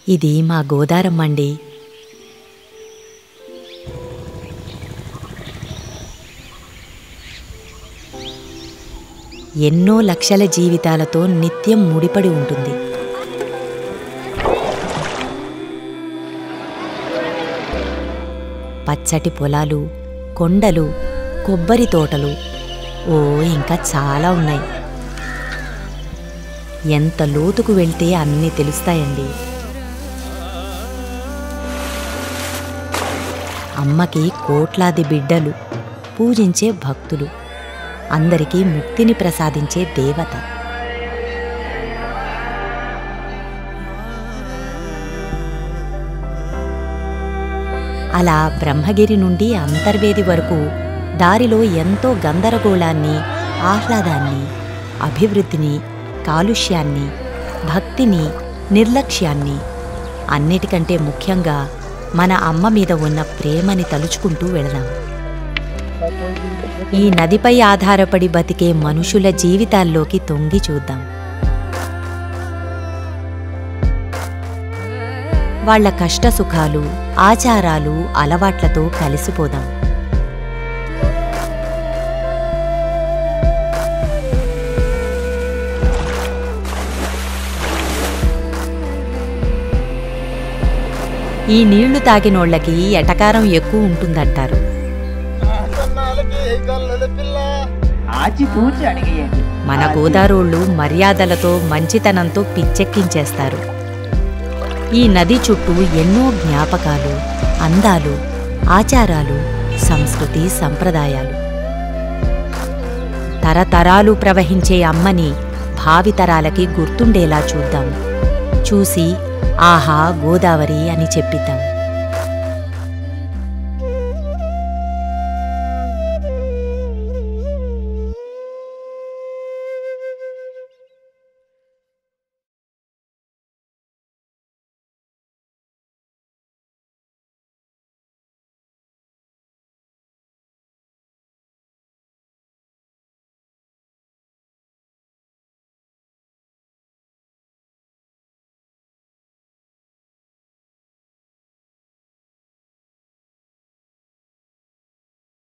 ఇది మా గోదారమ్మండి ఎన్నో లక్షల జీవితాలతో నిత్యం ముడిపడి ఉంటుంది పచ్చటి పొలాలు కొండలు కొబ్బరి తోటలు ఓ ఇంకా చాలా ఉన్నాయి ఎంత లోతుకు వెళ్తే అన్నీ తెలుస్తాయండి అమ్మకి కోట్లాది బిడ్డలు పూజించే భక్తులు అందరికీ ముక్తిని ప్రసాదించే దేవత అలా బ్రహ్మగిరి నుండి అంతర్వేది వరకు దారిలో ఎంతో గందరగోళాన్ని ఆహ్లాదాన్ని అభివృద్ధిని కాలుష్యాన్ని భక్తిని నిర్లక్ష్యాన్ని అన్నిటికంటే ముఖ్యంగా మన అమ్మ మీద ఉన్న ప్రేమని తలుచుకుంటూ వెళదాం ఈ నదిపై ఆధారపడి బతికే మనుషుల జీవితాల్లోకి తొంగి చూద్దాం వాళ్ళ కష్టసుఖాలు ఆచారాలు అలవాట్లతో కలిసిపోదాం ఈ నీళ్లు తాగినోళ్ళకి ఎటకారం ఎక్కువ ఉంటుందంటారు ఆచితూచి అడిగేయండి మన గోదారోళ్ళు మర్యాదలతో మంచితనంతో పిచ్చెక్కించేస్తారు ఈ నది చుట్టూ ఎన్నో జ్ఞాపకాలు అందాలు ఆచారాలు సంస్కృతి సంప్రదాయాలు తరతరాలు ప్రవహించే అమ్మని భావితరాలకి గుర్తుండేలా చూద్దాం చూసి ఆహా గోదావరి అని చెప్పిద్దాం